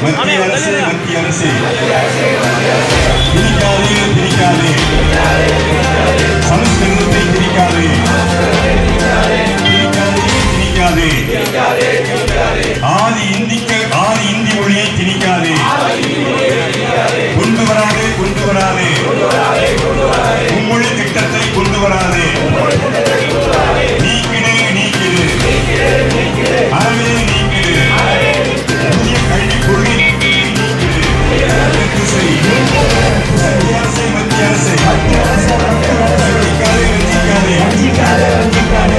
மத்திய அரசு மத்திய அரசு திணிக்காதே திணிக்காதே சமஸ்கிருதத்தை திணிக்காதே திணிக்காதே திணிக்காதே ஆதி இந்திக்க ஆதி இந்தி மொழியை திணிக்காதே கொண்டு வராதே கொண்டு வராதே மும்மொழி திட்டத்தை கொண்டு வராதே நீக்கிடு நீக்கிடு அறவே நீக்கிடு புதிய கல்வி கொள்கை நீக்கிடு ரத்து செய். மத்திய அரசே மத்திய அரசே வஞ்சிக்காதே வஞ்சிக்காதே வஞ்சிக்காதே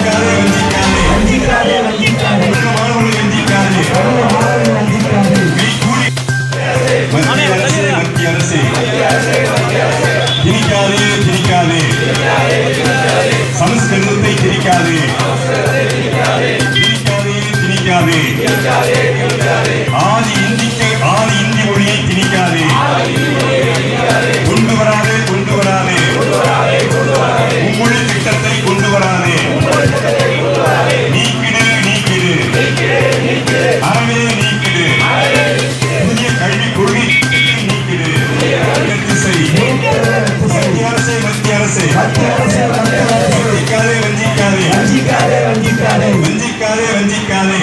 வஞ்சிக்காதே மாணவர்களை வஞ்சிக்காதே கைகூலி மத்திய அரசு மத்திய அரசு திணிக்காதே திணிக்காதே சமஸ்கிருதத்தை திணிக்காதே திணிக்காதே திணிக்காதே ஆதி இந்திக்க ஆதி இந்தி மொழியை திணிக்காதே கொண்டு வராதே கொண்டு வராதே மும்மொழி திட்டத்தை கொண்டு வராதே நீக்கிடு நீக்கிடு அறவே நீக்கிடு புதிய கல்விக் கொள்கை நீக்கிடு ரத்து செய். மத்திய அரசே மத்திய அரசே வஞ்சிக்காதே வஞ்சிக்காதே வஞ்சிக்காதே வஞ்சிக்காதே